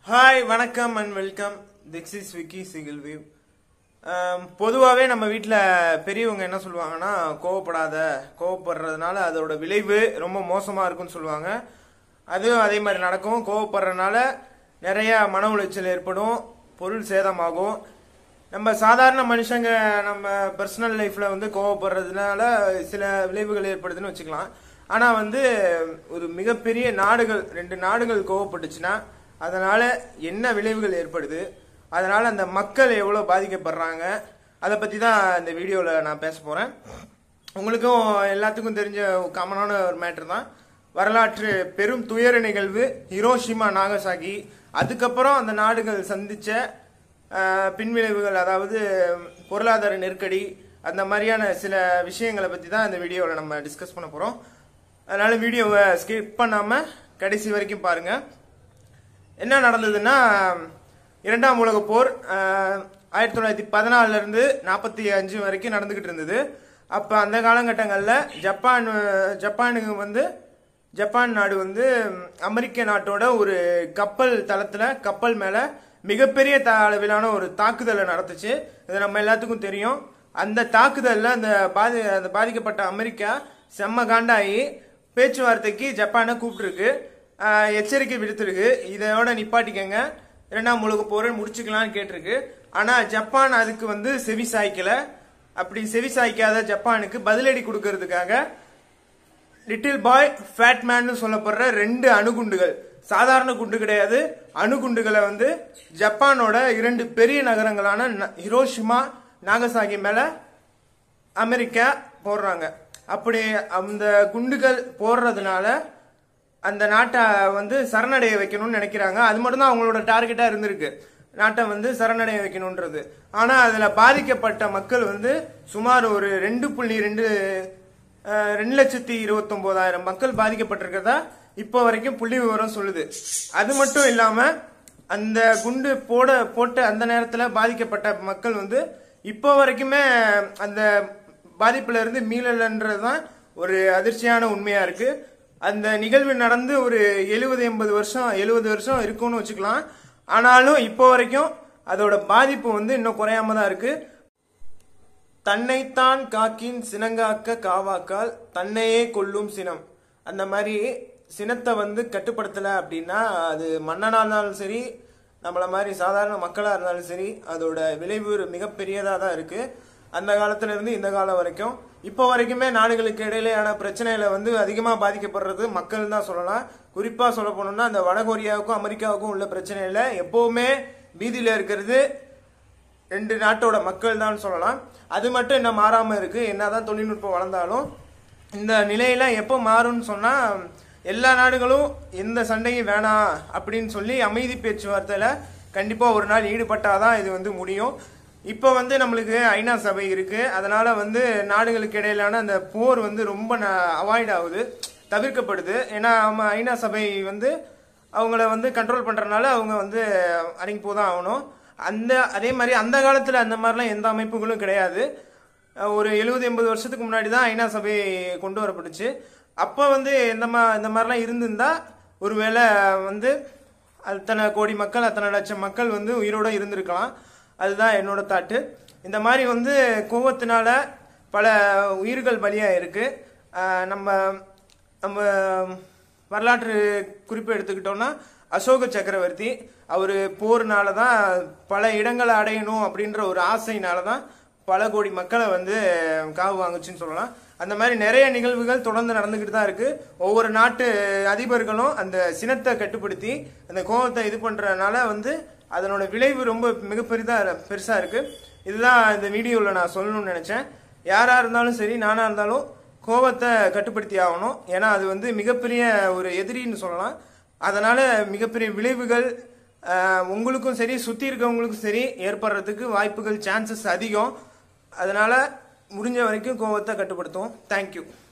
hi வணக்கம் and welcome this is Vicky single view பொதுவாகவே நம்ம வீட்டில் பெரியவங்க என்ன சொல்லுவாங்கன்னா கோவப்படாத கோவப்படுறதுனால அதோட விளைவு ரொம்ப மோசமாக இருக்கும்னு சொல்லுவாங்க அதுவும் அதே மாதிரி நடக்கும் கோவப்படுறதுனால நிறைய மன உளைச்சல் ஏற்படும் பொருள் சேதமாகும் நம்ம சாதாரண மனுஷங்க நம்ம பர்சனல் லைஃப்ல வந்து கோவப்படுறதுனால சில விளைவுகள் ஏற்படுதுன்னு வச்சுக்கலாம் ஆனா வந்து ஒரு மிகப்பெரிய நாடுகள் ரெண்டு நாடுகள் கோவப்பட்டுச்சுன்னா அதனால என்ன விளைவுகள் ஏற்படுது அதனால அந்த மக்கள் எவ்வளவு பாதிக்கப்படுறாங்க அதை பத்தி தான் இந்த வீடியோல நான் பேச போறேன் உங்களுக்கும் எல்லாத்துக்கும் தெரிஞ்ச காமனான ஒரு மேட்டர் தான் வரலாற்று பெரும் துயர நிகழ்வு ஹிரோஷிமா நாகசாகி அதுக்கப்புறம் அந்த நாடுகள் சந்திச்ச ஆஹ், பின்விளைவுகள் அதாவது பொருளாதார நெருக்கடி அந்த மாதிரியான சில விஷயங்களை பத்தி தான் இந்த வீடியோவில் நம்ம டிஸ்கஸ் பண்ண போறோம் அதனால வீடியோவை ஸ்கிப் பண்ணாம கடைசி வரைக்கும் பாருங்க என்ன நடந்ததுன்னா இரண்டாம் உலகப் போர் ஆஹ், ஆயிரத்தி தொள்ளாயிரத்தி பதினாலுல இருந்து நாற்பத்தி அஞ்சு வரைக்கும் நடந்துகிட்டு இருந்தது அப்ப அந்த காலகட்டங்களில் ஜப்பான் அஹ், ஜப்பானுக்கு வந்து ஜப்பான் நாடு வந்து ம், அமெரிக்க நாட்டோட ஒரு கப்பல் தளத்துல கப்பல் மேல மிகப்பெரிய த- அளவிலான ஒரு தாக்குதலை நடத்துச்சு இது நம்ம எல்லாத்துக்கும் தெரியும் அந்த தாக்குதல்ல அந்த பாதி அந்த பாதிக்கப்பட்ட அமெரிக்கா செம்ம காண்டாயி பேச்சுவார்த்தைக்கு ஜப்பானை கூப்பிட்டுருக்கு ஆஹ், எச்சரிக்கை விடுத்திருக்கு இதோட நிப்பாட்டிக்கங்க இரண்டாம் உலக போரை முடிச்சுக்கலாம்னு கேட்டிருக்கு ஆனா ஜப்பான் அதுக்கு வந்து செவி சாய்க்கல அப்படி செவி சாய்க்காத ஜப்பானுக்கு பதிலடி கொடுக்கறதுக்காக லிட்டில் பாய் ஃபேட் மேன் சொல்லப்படுற ரெண்டு அணுகுண்டுகள் சாதாரண குண்டு கிடையாது அணுகுண்டுகளை வந்து ஜப்பானோட இரண்டு பெரிய நகரங்களான ந- ஹிரோஷிமா நாகசாகி மேல அமெரிக்கா போடுறாங்க அப்படி அந்த குண்டுகள் போடுறதுனால அந்த நாட்டை வந்து சரணடைய வைக்கணும்னு நினைக்கிறாங்க அது மட்டும்தான் அவங்களோட டார்கெட்டா இருந்திருக்கு நாட்டை வந்து சரணடைய வைக்கணும்ன்றது ஆனா அதுல பாதிக்கப்பட்ட மக்கள் வந்து சுமார் ஒரு ரெண்டு புள்ளி ரெண்டு அஹ், ரெண்டு லட்சத்தி இருபத்தொன்பதாயிரம் மக்கள் பாதிக்கப்பட்டிருக்கிறதா இப்போ வரைக்கும் புள்ளி விவரம் சொல்லுது அது மட்டும் இல்லாம அந்த குண்டு போட போட்ட அந்த நேரத்துல பாதிக்கப்பட்ட மக்கள் வந்து இப்போ வரைக்குமே அந்த பாதிப்புல இருந்து மீளலன்றதுதான் ஒரு அதிர்ச்சியான உண்மையா இருக்கு அந்த நிகழ்வு நடந்து ஒரு எழுபது எண்பது வருஷம் எழுபது வருஷம் இருக்கும்னு வச்சுக்கலாம் ஆனாலும் இப்போ வரைக்கும் அதோட பாதிப்பு வந்து இன்னும் குறையாம தான் இருக்கு தன்னைத்தான் காக்கின் சினங்காக்க காவாக்கால் தன்னையே கொல்லும் சினம் அந்த மாதிரி சினத்தை வந்து கட்டுப்படுத்தல அப்படின்னா அது மன்னனா இருந்தாலும் சரி நம்மள மாதிரி சாதாரண மக்களா இருந்தாலும் சரி அதோட விளைவு ஒரு மிகப்பெரியதா தான் இருக்கு அந்த காலத்துல இருந்து இந்த காலம் வரைக்கும் இப்போ வரைக்குமே நாடுகளுக்கு இடையிலான பிரச்சனையில வந்து அதிகமா பாதிக்கப்படுறது மக்கள் தான் சொல்லலாம் குறிப்பா சொல்ல போனோம்னா அந்த வடகொரியாவுக்கும் அமெரிக்காவுக்கும் உள்ள பிரச்சனையில எப்பவுமே பீதியில இருக்கிறது ரெண்டு நாட்டோட மக்கள் தான் சொல்லலாம் அது மட்டும் இன்னும் மாறாம இருக்கு என்னதான் தொழில்நுட்பம் வளர்ந்தாலும் இந்த நிலையில எப்போ மாறும்னு சொன்னா எல்லா நாடுகளும் எந்த சண்டையும் வேணாம் அப்படின்னு சொல்லி அமைதி பேச்சுவார்த்தையில கண்டிப்பா ஒரு நாள் ஈடுபட்டாதான் இது வந்து முடியும் இப்போ வந்து நம்மளுக்கு ஐநா சபை இருக்கு அதனால வந்து நாடுகளுக்கு இடையிலான அந்த போர் வந்து ரொம்ப அவாய்ட் ஆகுது தவிர்க்கப்படுது ஏன்னா நம்ம ஐநா சபை வந்து அவங்கள வந்து கண்ட்ரோல் பண்றதுனால அவங்க வந்து அடங்கி போதான் ஆகணும் அந்த அதே மாதிரி அந்த காலத்துல அந்த மாதிரிலாம் எந்த அமைப்புகளும் கிடையாது அஹ் ஒரு எழுபது எண்பது வருஷத்துக்கு முன்னாடி தான் ஐநா சபை கொண்டு வரப்பட்டுச்சு அப்போ வந்து இந்த மா இந்த மாதிரிலாம் இருந்திருந்தா ஒருவேளை வந்து அத்தனை கோடி மக்கள் அத்தனை லட்சம் மக்கள் வந்து உயிரோட இருந்திருக்கலாம் அதுதான் என்னோட தாட்டு இந்த மாதிரி வந்து கோவத்தினால பல உயிர்கள் பலியா இருக்கு அஹ் நம்ம நம்ம வரலாற்று குறிப்பு எடுத்துக்கிட்டோம்னா அசோக சக்கரவர்த்தி அவர் போர்னால தான் பல இடங்களை அடையணும் அப்படின்ற ஒரு ஆசையினால தான் பல கோடி மக்களை வந்து காவு வாங்குச்சுன்னு சொல்லலாம் அந்த மாதிரி நிறைய நிகழ்வுகள் தொடர்ந்து நடந்துகிட்டு தான் இருக்கு ஒவ்வொரு நாட்டு அதிபர்களும் அந்த சினத்தை கட்டுப்படுத்தி அந்த கோபத்தை இது பண்றதுனால வந்து அதனோட விளைவு ரொம்ப மிகப்பெரிதா பெருசா இருக்கு இதுதான் இந்த வீடியோவில் நான் சொல்லணும்னு நினைச்சேன் யாரா இருந்தாலும் சரி நானா இருந்தாலும் கோபத்தை கட்டுப்படுத்தி ஆகணும் ஏன்னா அது வந்து மிகப்பெரிய ஒரு எதிரின்னு சொல்லலாம் அதனால மிகப்பெரிய விளைவுகள் ஆஹ், உங்களுக்கும் சரி சுத்தி இருக்கவங்களுக்கும் சரி ஏற்படுறதுக்கு வாய்ப்புகள் சான்சஸ் அதிகம் அதனால முடிஞ்ச வரைக்கும் கோபத்தை கட்டுப்படுத்துவோம் தேங்க்யூ